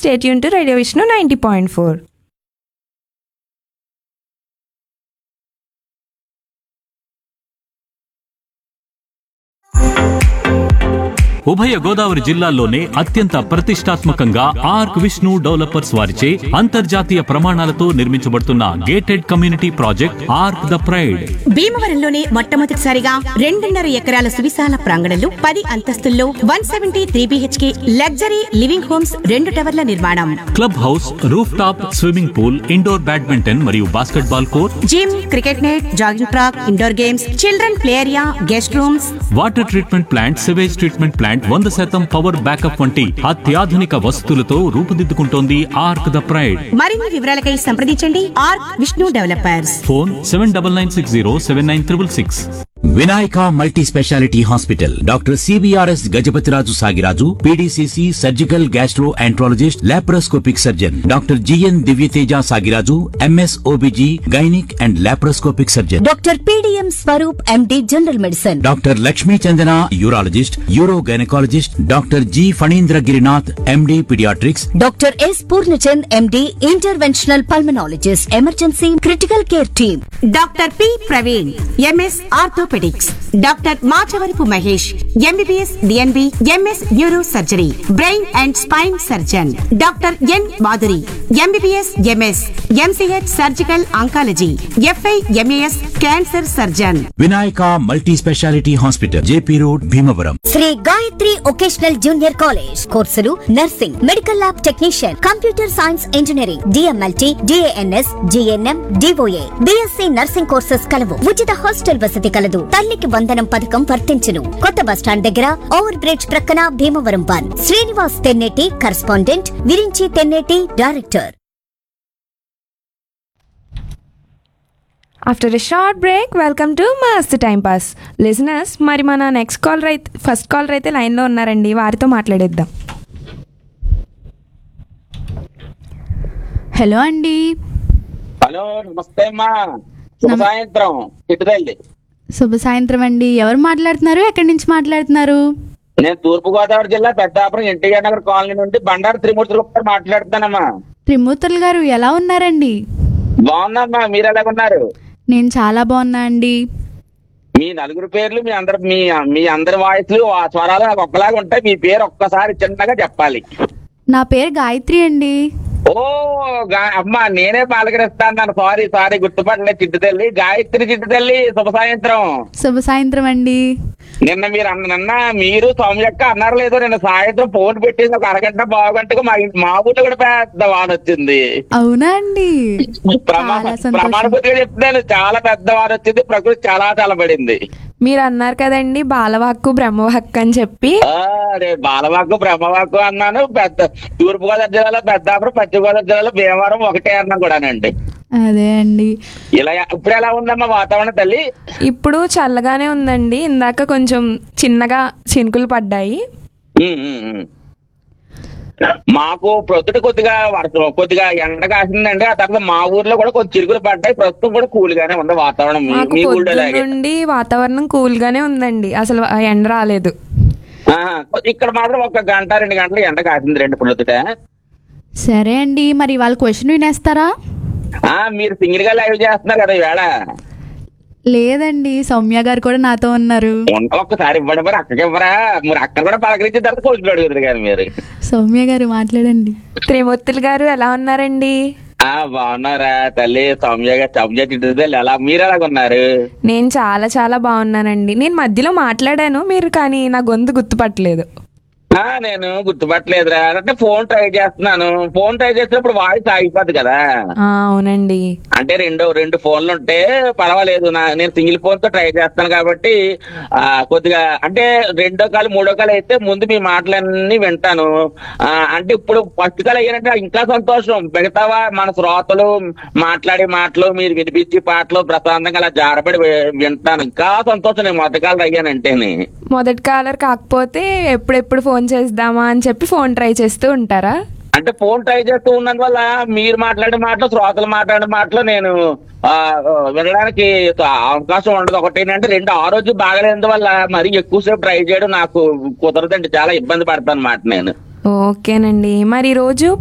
State యూన్ to radio Vishnu ninety point four ఉభయ గోదావరి జిల్లాల్లోనే అత్యంత ప్రతిష్టాత్మకంగా ఆర్క్ విష్ణు డెవలపర్స్ వారిచే అంతర్జాతీయ ప్రమాణాలతో నిర్మించబడుతున్న gated community project Arc the Pride భీమవరంలోనే మొట్టమొదటిసారిగా రెండున్నర ఎకరాల సువిశాల ప్రాంగణంలో పది అంతస్తుల్లో one seventy three BHK luxury living homes రెండు టవర్ల నిర్మాణం club house roof top swimming pool indoor badminton మరియు basketball court gym cricket net jogging track indoor games children play area guest rooms water treatment plant sewage treatment plant వంద శాతం power backup వంటి అత్యాధునిక వసతులతో రూపుదిద్దుకుంటోంది arc the pride మరిన్ని వివరాలకై సంప్రదించండి Arc Vishnu developers phone seven double nine six zero seven nine triple six Vinayaka multi speciality hospital doctor CBRS Gajapathiraju Sagiraju PDCC surgical gastroenterologist laparoscopic surgeon doctor GN Divyateja Sagiraju MS OBG gynaec and laparoscopic surgeon doctor PDM Swaroop MD general medicine doctor Lakshmi Chandana urologist uro gynaecologist doctor G Phanindra Girinath MD paediatrics doctor S Purnachand MD interventional pulmonologist emergency critical care team doctor P Praveen MS orthopaedics doctor Machavarapu Mahesh MBBS DNB MS neuro surgery brain and spine surgeon doctor N Madhuri MBBS MS MCH surgical oncology FI MAS cancer surgeon Vinayaka multi speciality hospital JP road Bhimavaram Sri Gayatri vocational junior college కోర్సులు nursing medical lab technician computer science engineering DMLT DNS GNM DOA BSc nursing courses కలవు ఉచిత hostel వసతి కలదు తల్లికి వందనం పథకం వర్తించును కొత్త bus stand దగ్గర ఓవర్ బ్రిడ్జ్ ప్రక్కన Bhimavaram one Srinivas Tenneti correspondent Virinchi Tenneti director after a short break welcome to Mast time pass listeners మరి మన నెక్స్ట్ కాలర్ అయితే ఫస్ట్ కాలర్ అయితే లైన్లో ఉన్నారండి వారితో మాట్లాడేద్దాం హలో అండి హలో నమస్తే అమ్మా శుభ సాయంత్రం చిట్టుతల్లి శుభ సాయంత్రం అండి ఎవరు మాట్లాడుతున్నారు ఎక్కడి నుంచి మాట్లాడుతున్నారు నేను తూర్పు గోదావరి జిల్లా పెద్దాపురం ఎన్టీఆర్ నగర్ కాలనీ నుండి బండారు త్రిమూర్తులు గారు మాట్లాడుతానమ్మా త్రిమూర్తులు గారు ఎలా ఉన్నారండి బాగున్నామ్మా మీరు ఎలాగున్నారు నేను చాలా బాగున్నా అండి మీ నలుగురు పేర్లు మీ అందరు మీ మీ అందరి వాయిస్లు ఆ స్వరాలు నాకు ఒక్కలాగా ఉంటాయి మీ పేరు ఒక్కసారి చిన్నగా చెప్పాలి నా పేరు గాయత్రి అండి ఓ గా- అమ్మా నేనే పాలకరిస్తాను సారీ సారీ గుర్తుపట్టలే చిట్టు తల్లి గాయత్రి చిట్టు తల్లి శుభ సాయంత్రం శుభ సాయంత్రం అండి నిన్న మీరు అన్న నిన్న మీరు సౌమ్యక్క అన్నారు లేదో నిన్న సాయంత్రం ఫోన్ పెట్టేసి ఒక అరగంట బాగుగంటకు మా ఇంటి మా ఊళ్ళో కూడా పెద్ద వాన వచ్చింది అవునా అండి ప్రమా- చాలా సంతోషం. ప్రమాణపతిగా చెప్తున్నాను చాలా పెద్ద వాన వచ్చింది ప్రకృతి చాలా చల్లబడింది మీరు అన్నారు కదండి బాలవాక్కు బ్రహ్మవాక్కు అని చెప్పి ఆ, నేను బాలవాకు బ్రహ్మవాకు అన్నాను పెద్ద తూర్పు గోదావరి జిల్లాలో పెద్దాపురం పశ్చిమ గోదావరి జిల్లాలో భీమవరం ఒకటే అన్నా కూడానండి అదే అండి ఇలా ఇప్పుడు ఎలా ఉందమ్మా వాతావరణం తల్లి ఇప్పుడు చల్లగానే ఉందండి ఇందాక కొంచెం చిన్నగా చినుకులు పడ్డాయి ఉమ్, ఉమ్, ఉమ్. మాకు ప్రొద్దుట కొద్దిగా వర్షం కొద్దిగా ఎండ కాసిందండి ఆ తర్వాత మా ఊర్లో కూడా కొంచెం చిరుగులు పడ్డాయి ప్రస్తుతం కూడా కూల్ గానే ఉంది వాతావరణం మీ- మాకు మీ ఊళ్ళో పొద్దున్న లాగే నుండి వాతావరణం కూల్ గానే ఉందండి అసలు ఎండ రాలేదు ఆహా. ఇక్కడ మాత్రం ఒక గంట రెండు గంటలు ఎండ కాసింది రెండు ప్రొద్దుట సరే అండి మరి వాళ్ళ క్వశ్చన్ వినేస్తారా ఆ మీరు సింగిల్ గా లైవ్ చేస్తున్నారు కదా ఈవేళ లేదండి సౌమ్య గారు కూడా నాతో ఉన్నారు ఉండ ఒక్కసారి ఇవ్వండి మరి అక్కకి ఇవ్వరా మరి అక్కడ కూడా పలకరించిన తర్వాత కోచులు అడుగుతారు కదా మీరు సౌమ్య గారు మాట్లాడండి త్రిమూర్తులు గారు ఎలా ఉన్నారండి ఆ బాగున్నారా తల్లి సౌమ్య గారు సౌమ్య చిట్టుదల్లి ఎలా మీరు ఎలాగున్నారు నేను చాలా చాలా బాగున్నానండి నేను మధ్యలో మాట్లాడాను మీరు కానీ నా గొంతు గుర్తుపట్టలేదు ఆ నేను గుర్తుపట్టలేదురా అంటే ఫోన్ ట్రై చేస్తున్నాను ఫోన్ ట్రై చేసినప్పుడు వాయిస్ ఆగిపోద్ది కదా ఆ, అవునండి అంటే రెండు రెండు ఫోన్లు ఉంటే పర్వాలేదు నా నేను సింగిల్ ఫోన్ తో ట్రై చేస్తాను కాబట్టి ఆ కొద్దిగా అంటే రెండో కాలు మూడో కాలు అయితే ముందు మీ మాటలన్నీ వింటాను ఆ అంటే ఇప్పుడు ఫస్ట్ కాలు అయ్యారంటే ఇంకా సంతోషం మిగతావా మన శ్రోతలు మాట్లాడే మాటలు మీరు వినిపించే పాటలు ప్రశాంతంగా అలా జారబడి వి- వింటాను ఇంకా సంతోషం నేను మొదటి కాలు అయ్యానంటేనే మొదటి కాలర్ కాకపోతే ఎప్పుడెప్పుడు ఫోన్ చేద్దామా అని చెప్పి ఫోన్ ట్రై చేస్తూ ఉంటారా అంటే ఫోన్ ట్రై చేస్తూ ఉన్నందువల్ల మీరు మాట్లాడే మాటలు శ్రోతలు మాట్లాడే మాటలు నేను ఆ, వినడానికి అవకాశం ఉండదు ఒకటి అంటే రెండు ఆ రోజు బాగలేనందువల్ల మరి ఎక్కువసేపు ట్రై చేయడం నాకు కుదరదండి చాలా ఇబ్బంది పడతాను అన్నమాట నేను ఓకేనండి మరి ఈరోజు